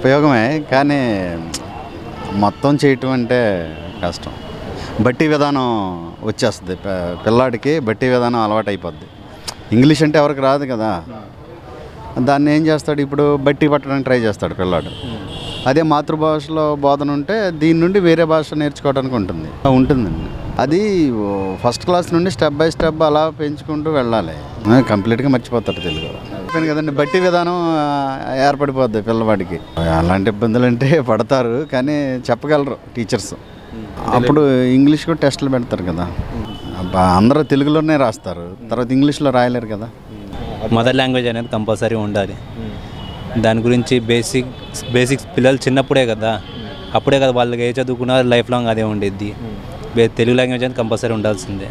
ఉపయోగమే కానీ మొత్తం చేయటం అంటే కష్టం బట్టి విధానం వచ్చేస్తుంది ప- పిల్లాడికి బట్టి విధానం అలవాటు అయిపోద్ది ఇంగ్లీష్ అంటే ఎవరికి రాదు కదా దాన్ని ఏం చేస్తాడు ఇప్పుడు బట్టి పట్టడానికి ట్రై చేస్తాడు పిల్లాడు అదే మాతృభాషలో బోధన ఉంటే దీని నుండి వేరే భాష నేర్చుకోవడానికి ఉంటుంది ఉంటుందండి అది ఓ ఫస్ట్ క్లాస్ నుండి స్టెప్ బై స్టెప్ అలా పెంచుకుంటూ వెళ్ళాలి ఆ, కంప్లీట్గా మర్చిపోతాడు తెలుగు చెప్పాను కదండి బట్టి విధానం ఆ, ఏర్పడిపోద్ది పిల్లవాడికి అలాంటి ఇబ్బందులు అంటే పడతారు కానీ చెప్పగలరు టీచర్స్ అప్పుడు ఇంగ్లీష్ కూడా టెస్టులు పెడతారు కదా అబ్బా, అందరూ తెలుగులోనే రాస్తారు తర్వాత ఇంగ్లీష్లో రాయలేరు కదా మదర్ లాంగ్వేజ్ అనేది కంపల్సరీ ఉండాలి దాని గురించి బేసిక్ బేసిక్స్ పిల్లలు చిన్నప్పుడే కదా అప్పుడే కదా వాళ్ళకి ఏ చదువుకున్నా లైఫ్ లాంగ్ అదే ఉండేది బే- తెలుగు లాంగ్వేజ్ అనేది కంపల్సరీ ఉండాల్సిందే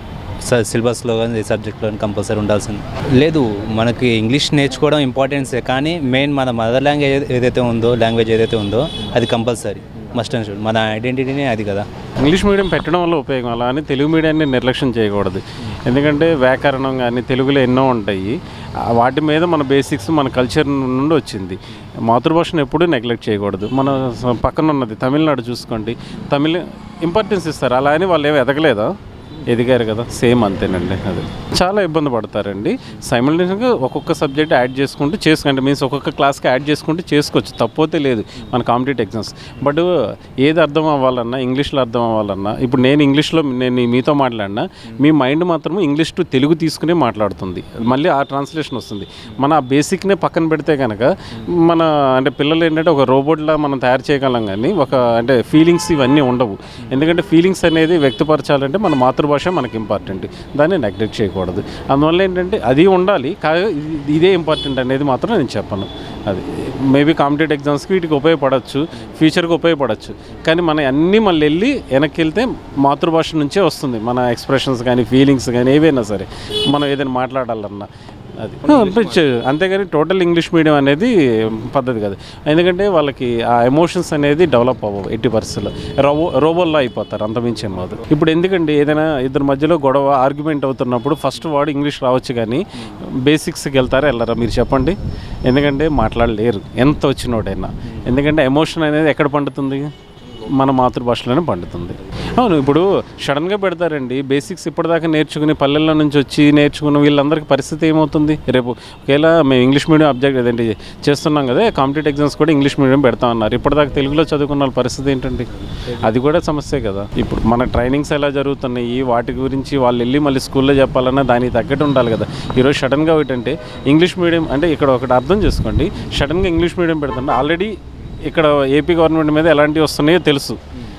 స- సిలబస్లో కానీ ఏ సబ్జెక్ట్లో కానీ కంపల్సరీ ఉండాల్సిందే లేదు మనకి ఇంగ్లీష్ నేర్చుకోవడం ఇంపార్టెన్సే కానీ మెయిన్ మన మదర్ లాంగ్వేజ్ ఏదై- ఏదైతే ఉందో లాంగ్వేజ్ ఏదైతే ఉందో అది కంపల్సరీ మస్ట్ అండ్ షుడ్ మన ఐడెంటిటీనే అది కదా ఇంగ్లీష్ మీడియం పెట్టడం వల్ల ఉపయోగం అలా అని తెలుగు మీడియాన్ని నిర్లక్ష్యం చేయకూడదు ఎందుకంటే వ్యాకరణం కానీ తెలుగులో ఎన్నో ఉంటాయి ఆ వాటి మీద మన బేసిక్స్ మన కల్చర్ నుండి వచ్చింది మాతృభాషను ఎప్పుడూ నెగ్లెక్ట్ చేయకూడదు మన స- పక్కన ఉన్నది తమిళనాడు చూసుకోండి తమిళ ఇంపార్టెన్స్ ఇస్తారు అలా అని వాళ్ళు ఏమి ఎదగలేదా ఎదిగారు కదా సేమ్ అంతేనండి అది చాలా ఇబ్బంది పడతారండి సైమల్టేనియస్గా ఒక్కొక్క సబ్జెక్ట్ యాడ్ చేసుకుంటూ చేసుకోండి మీన్స్ ఒక్కొక్క క్లాస్కి యాడ్ చేసుకుంటూ చేసుకోవచ్చు తప్పైతే లేదు మన కాంపిటేటివ్ ఎగ్జామ్స్ బట్ ఏది అర్థం అవ్వాలన్నా ఇంగ్లీష్లో అర్థం అవ్వాలన్నా ఇప్పుడు నేను ఇంగ్లీష్లో నేను మీతో మాట్లాడినా మీ మైండ్ మాత్రం ఇంగ్లీష్ టు తెలుగు తీసుకునే మాట్లాడుతుంది మళ్ళీ ఆ ట్రాన్స్లేషన్ వస్తుంది మన ఆ బేసిక్నే పక్కన పెడితే కనుక మన అంటే పిల్లలు ఏంటంటే ఒక రోబోట్లా మనం తయారు చేయగలం కానీ ఒక అంటే ఫీలింగ్స్ ఇవన్నీ ఉండవు ఎందుకంటే ఫీలింగ్స్ అనేది వ్యక్తపరచాలంటే మన మాతృభాష మనకి ఇంపార్టెంట్ దాన్ని నెగ్లెక్ట్ చేయకూడదు అందువల్ల ఏంటంటే అది ఉండాలి కానీ ఇది- ఇదే ఇంపార్టెంట్ అనేది మాత్రం నేను చెప్పను అది మేబీ కాంపిటేటివ్ ఎగ్జామ్స్కి వీటికి ఉపయోగపడవచ్చు ఫ్యూచర్కి ఉపయోగపడవచ్చు కానీ మన అన్నీ మళ్ళీ వెళ్ళి వెనక్కి వెళ్తే మాతృభాష నుంచే వస్తుంది మన ఎక్స్ప్రెషన్స్ కానీ ఫీలింగ్స్ కానీ ఏవైనా సరే మనం ఏదైనా మాట్లాడాలన్నా అది పిచ్ అంతేగాని టోటల్ ఇంగ్లీష్ మీడియం అనేది పద్ధతి కాదు ఎందుకంటే వాళ్ళకి ఆ ఎమోషన్స్ అనేది డెవలప్ అవ్వవు ఎట్టి పరిస్థితుల్లో రోబో రోబోల్లో అయిపోతారు అంతమించి ఏం కాదు ఇప్పుడు ఎందుకండి ఏదైనా ఇద్దరి మధ్యలో గొడవ ఆర్గ్యుమెంట్ అవుతున్నప్పుడు ఫస్ట్ వాడు ఇంగ్లీష్ రావచ్చు కానీ బేసిక్స్కి వెళ్తారా వెళ్ళారా మీరు చెప్పండి ఎందుకంటే మాట్లాడలేరు ఎంత వచ్చినోడైనా ఎందుకంటే ఎమోషన్ అనేది ఎక్కడ పండుతుంది మన మాతృభాషలోనే పండుతుంది అవును ఇప్పుడు సడన్గా పెడతారండి బేసిక్స్ ఇప్పటిదాకా నేర్చుకుని పల్లెల్లో నుంచి వచ్చి నేర్చుకున్న వీళ్ళందరికీ పరిస్థితి ఏమవుతుంది రేపు ఒకవేళ మేము ఇంగ్లీష్ మీడియం అబ్జెక్ట్ అదేంటి చేస్తున్నాం కదా కాంపిటేటివ్ ఎగ్జామ్స్ కూడా ఇంగ్లీష్ మీడియం పెడతామన్నారు ఇప్పటిదాకా తెలుగులో చదువుకున్న వాళ్ళ పరిస్థితి ఏంటండి అది కూడా సమస్యే కదా ఇప్పుడు మన ట్రైనింగ్స్ ఎలా జరుగుతున్నాయి వాటి గురించి వాళ్ళు వెళ్ళి మళ్ళీ స్కూల్లో చెప్పాలన్నా దానికి తగ్గట్టు ఉండాలి కదా ఈరోజు సడన్గా ఏంటంటే ఇంగ్లీష్ మీడియం అంటే ఇక్కడ ఒకటి అర్థం చేసుకోండి సడన్గా ఇంగ్లీష్ మీడియం పెడుతుంటే ఆల్రెడీ ఇక్కడ ఏపీ గవర్నమెంట్ మీద ఎలాంటివి వస్తున్నాయో తెలుసు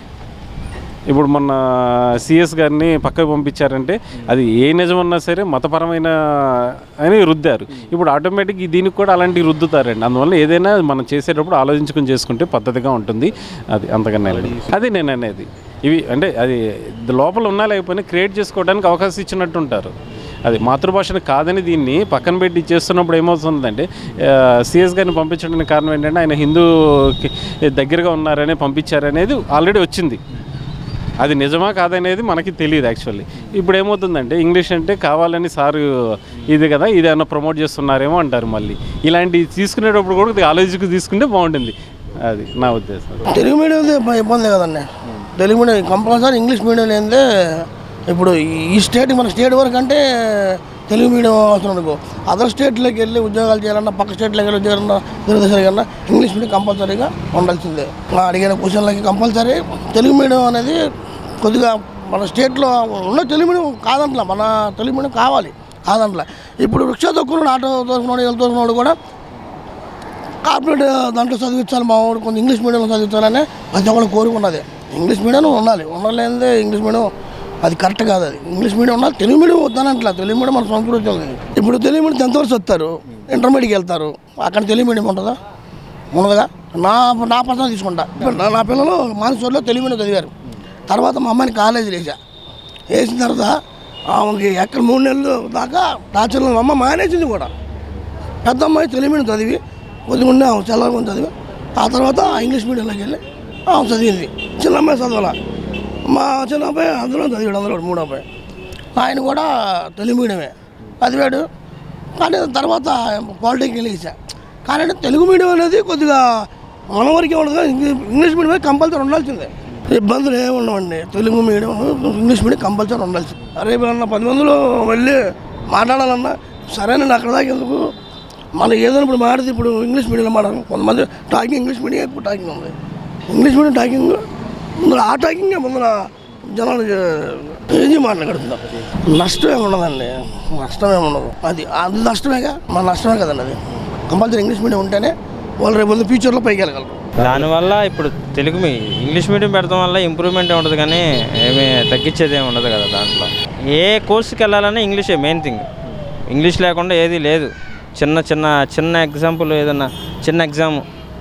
ఇప్పుడు మొన్న సిఎస్ గారిని పక్కకు పంపించారంటే అది ఏ నిజమన్నా సరే మతపరమైన అని రుద్దారు ఇప్పుడు ఆటోమేటిక్ దీనికి కూడా అలాంటివి రుద్దుతారండి అందువల్ల ఏదైనా మనం చేసేటప్పుడు ఆలోచించుకుని చేసుకుంటే పద్ధతిగా ఉంటుంది అది అంతకన్నా వెళ్ళదు. అది నేను అనేది ఇవి అంటే అది లోపల ఉన్నా లేకపోయినా క్రియేట్ చేసుకోవడానికి అవకాశం ఇచ్చినట్టు ఉంటారు అది మాతృభాషను కాదని దీన్ని పక్కన పెట్టి చేస్తున్నప్పుడు ఏమవుతుందంటే సిఎస్ గారిని పంపించడానికి కారణం ఏంటంటే ఆయన హిందూకి దగ్గరగా ఉన్నారని పంపించారనేది ఆల్రెడీ వచ్చింది అది నిజమా కాదనేది మనకి తెలియదు యాక్చువల్లీ ఇప్పుడు ఏమవుతుందంటే ఇంగ్లీష్ అంటే కావాలని సారు ఇది కదా ఇది ఏమన్నా ప్రమోట్ చేస్తున్నారేమో అంటారు మళ్ళీ ఇలాంటివి తీసుకునేటప్పుడు కూడా కొద్దిగా ఆలోచించుకు తీసుకుంటే బాగుంటుంది అది నా ఉద్దేశం తెలుగు మీడియం అయితే ఇబ్బ- ఇబ్బంది కదండి Telugu medium compulsory English medium లేనిదే ఇప్పుడు ఈ స్టేట్ మన స్టేట్ వరకు అంటే తెలుగు మీడియం అవసరం అనుకో అదర్ స్టేట్లోకి వెళ్ళి ఉద్యోగాలు చేయాలన్నా పక్క స్టేట్లోకి వెళ్ళి ఉద్యోగాలన్నా దూరదర్శన కన్నా ఇంగ్లీష్ మీడియం కంపల్సరీగా ఉండాల్సిందే నా అడిగిన క్వశ్చన్లకి కంపల్సరీ తెలుగు మీడియం అనేది కొద్దిగా మన స్టేట్లో ఉన్న తెలుగు మీడియం కాదంట్లా మన తెలుగు మీడియం కావాలి కాదంట్లా ఇప్పుడు రిక్షా తొక్కున్నాడు ఆటో తోసుకున్నాడు వీళ్ళు తోసుకున్నాడు కూడా కార్పొరేట్ దాంట్లో చదివించాలి మా వాడు కొంచెం ఇంగ్లీష్ మీడియంలో చదివించాలని ప్రతి ఒక్కరు కోరుకున్నది ఇంగ్లీష్ మీడియం ఉండాలి ఉండలేనిదే ఇంగ్లీష్ మీడియం అది కరెక్ట్ కాదు అది ఇంగ్లీష్ మీడియం ఉండాలి తెలుగు మీడియం వద్దానంట్లా తెలుగు మీడియం మన సంస్కృతి ఉంది. ఇప్పుడు తెలుగు మీడియం టెన్త్ వరకు వస్తారు ఇంటర్మీడియట్కి వెళ్తారు అక్కడ తెలుగు మీడియం ఉంటుందా ఉండదుగా నా నా పర్సనల్ తీసుకుంటా ఇప్పుడు నా- నా పిల్లలు మానసూర్లో తెలుగు మీడియం చదివారు తర్వాత మా అమ్మాయిని కాలేజీలో వేసా వేసిన తర్వాత ఆమెకి ఎక్కడ మూడు నెలలు దాకా టార్చర్లో మా అమ్మ మానేసింది కూడా పెద్ద అమ్మాయి తెలుగు మీడియం చదివి కొద్దిగా ఉండే ఆమె చల్లగా చదివి ఆ తర్వాత ఇంగ్లీష్ మీడియంలోకి వెళ్ళి ఆమె చదివింది చిన్న అమ్మాయి చదవాల మా చిన్న అబ్బాయి అందులో చదివాడు అందులో మూడో అబ్బాయి ఆయన కూడా తెలుగు మీడియమే చదివాడు కానీ తర్వాత పాలిటెక్నిక్ వెళ్ళేసా కానీ అంటే తెలుగు మీడియం అనేది కొద్దిగా మన వరకే ఉండదు కానీ ఇంగ్లీ- ఇంగ్లీష్ మీడియం కంపల్సరీ ఉండాల్సిందే ఇబ్బందులు ఏమి ఉండవండి Telugu medium English medium compulsory ఉండాల్సింది అరే అన్న పది మందిలో వెళ్ళి మాట్లాడాలన్నా సరేనండి అక్కడ దాకా ఎందుకు మన ఏదైనా ఇప్పుడు మాడితే ఇప్పుడు ఇంగ్లీష్ మీడియంలో మాట్లాడాలి కొంతమంది టాకింగ్ ఇంగ్లీష్ మీడియం ఎక్కువ టాకింగ్ ఉంది ఇంగ్లీష్ మీడియం టాకింగ్ ముందర ఆ టాకింగే ముందర జనాలు ఏది మాట్లాడుతున్నారు నష్టం ఏమి ఉండదండి నష్టం ఏమి ఉండదు అది అది నష్టమేగా మన నష్టమే కదండి అది కంపల్సరీ ఇంగ్లీష్ మీడియం ఉంటేనే వాళ్ళు రేపు ముందు ఫ్యూచర్లో పైకి వెళ్ళగలరు దానివల్ల ఇప్పుడు తెలుగు మీ ఇంగ్లీష్ మీడియం పెడతాం వల్ల ఇంప్రూవ్మెంట్ ఉండదు కానీ ఏమీ తగ్గించేది ఏమి ఉండదు కదా దాంట్లో ఏ కోర్సుకి వెళ్ళాలన్నా ఇంగ్లీషే మెయిన్ థింగ్ ఇంగ్లీష్ లేకుండా ఏది లేదు చిన్న చిన్న చిన్న ఎగ్జాంపుల్ ఏదన్నా చిన్న ఎగ్జామ్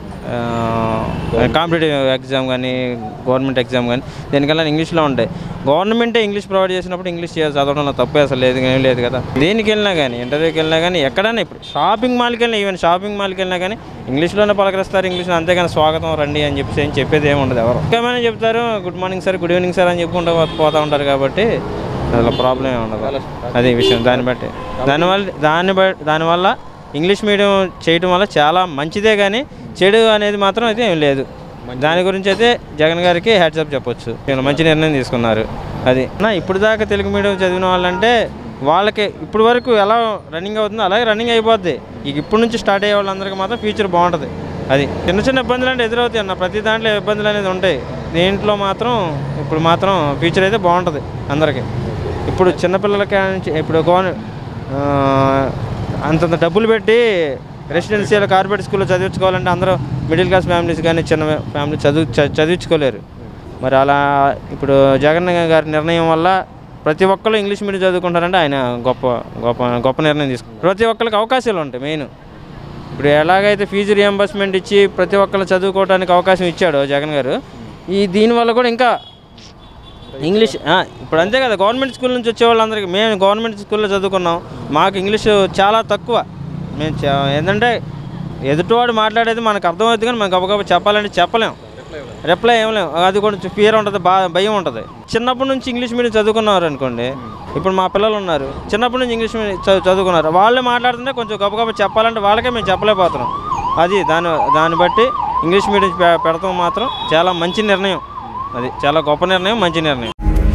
కాంపిటేటివ్ ఎగ్జామ్ కానీ గవర్నమెంట్ ఎగ్జామ్ కానీ దేనికల్లా ఇంగ్లీష్లో ఉంటాయి గవర్నమెంటే ఇంగ్లీష్ ప్రొవైడ్ చేసినప్పుడు ఇంగ్లీష్ చేయాలి చదవడంలో తప్పే అసలు లేదు ఏం లేదు కదా దేనికి వెళ్ళినా కానీ ఇంటర్వ్యూకి వెళ్ళినా కానీ ఎక్కడైనా ఇప్పుడు షాపింగ్ మాల్కి వెళ్ళినా ఈవెన్ షాపింగ్ మాల్కి వెళ్ళినా కానీ ఇంగ్లీష్లోనే పలకరిస్తారు ఇంగ్లీష్లో అంతేగాని స్వాగతం రండి అని చెప్పేసి ఏం చెప్పేది ఏమి ఉండదు ఎవరు ఏమైనా చెప్తారు good morning sir good evening sir అని చెప్పుకుంటూ పోతూ ఉంటారు కాబట్టి అసలు ప్రాబ్లం ఏమి ఉండదు అదే విషయం దాన్ని బట్టి దానివల్ల దాన్ని బట్టి దానివల్ల ఇంగ్లీష్ మీడియం చేయడం వల్ల చాలా మంచిదే కానీ చెడు అనేది మాత్రం అయితే ఏం లేదు దాని గురించి అయితే జగన్ గారికి హ్యాట్సప్ చెప్పొచ్చు ఈయన మంచి నిర్ణయం తీసుకున్నారు అది నా ఇప్పుడు దాకా తెలుగు మీడియం చదివిన వాళ్ళంటే వాళ్ళకి ఇప్పుడు వరకు ఎలా రన్నింగ్ అవుతుందో అలాగే రన్నింగ్ అయిపోద్ది ఇక ఇప్పుడు నుంచి స్టార్ట్ అయ్యే వాళ్ళందరికీ మాత్రం ఫ్యూచర్ బాగుంటుంది అది చిన్న చిన్న ఇబ్బందులు అంటే ఎదురవుతాయి అన్న ప్రతి దాంట్లో ఇబ్బందులు అనేది ఉంటాయి దీంట్లో మాత్రం ఇప్పుడు మాత్రం ఫ్యూచర్ అయితే బాగుంటుంది అందరికీ ఇప్పుడు చిన్నపిల్లలకి ఇప్పుడు గవర్న ఆ, అంతంత డబ్బులు పెట్టి రెసిడెన్షియల్ కార్పొరేట్ స్కూల్లో చదివించుకోవాలంటే అందరూ మిడిల్ క్లాస్ ఫ్యామిలీస్ కానీ చిన్న ఫ్యామిలీ చదువు చ- చదివించుకోలేరు మరి అలా ఇప్పుడు జగన్ గారి నిర్ణయం వల్ల ప్రతి ఒక్కరు ఇంగ్లీష్ మీడియం చదువుకుంటారంటే ఆయన గొప్ప గొప్ప గొప్ప నిర్ణయం తీసుకుంటారు ప్రతి ఒక్కరికి అవకాశాలు ఉంటాయి మెయిన్ ఇప్పుడు ఎలాగైతే ఫీజు రియంబర్స్మెంట్ ఇచ్చి ప్రతి ఒక్కరు చదువుకోవడానికి అవకాశం ఇచ్చాడో జగన్ గారు ఈ దీనివల్ల కూడా ఇంకా ఇంగ్లీష్ ఆ, ఇప్పుడు అంతే కదా గవర్నమెంట్ స్కూల్ నుంచి వచ్చే వాళ్ళందరికీ మేము గవర్నమెంట్ స్కూల్లో చదువుకున్నాం మాకు ఇంగ్లీష్ చాలా తక్కువ మేము చ- ఏంటంటే ఎదుటివాడు మాట్లాడేది మనకు అర్థమవుతుంది కానీ మనకు గబగబా చెప్పాలంటే చెప్పలేం రిప్లై ఏమలేం అది కొంచెం ఫియర్ ఉంటుంది బా భయం ఉంటుంది చిన్నప్పటి నుంచి ఇంగ్లీష్ మీడియం చదువుకున్నారు అనుకోండి ఇప్పుడు మా పిల్లలు ఉన్నారు చిన్నప్పటి నుంచి ఇంగ్లీష్ మీడియం చదువు చదువుకున్నారు వాళ్ళే మాట్లాడుతుంటే కొంచెం గబగబా చెప్పాలంటే వాళ్ళకే మేము చెప్పలేకపోతున్నాం అది దాని దాన్ని బట్టి ఇంగ్లీష్ మీడియం పె- పెడతాం మాత్రం చాలా మంచి నిర్ణయం అది చాలా గొప్ప నిర్ణయం మంచి నిర్ణయం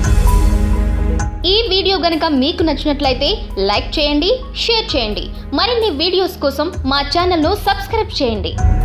ఈ వీడియో గనుక మీకు నచ్చినట్లయితే లైక్ చేయండి షేర్ చేయండి మరిన్ని వీడియోస్ కోసం మా ఛానల్ను సబ్స్క్రైబ్ చేయండి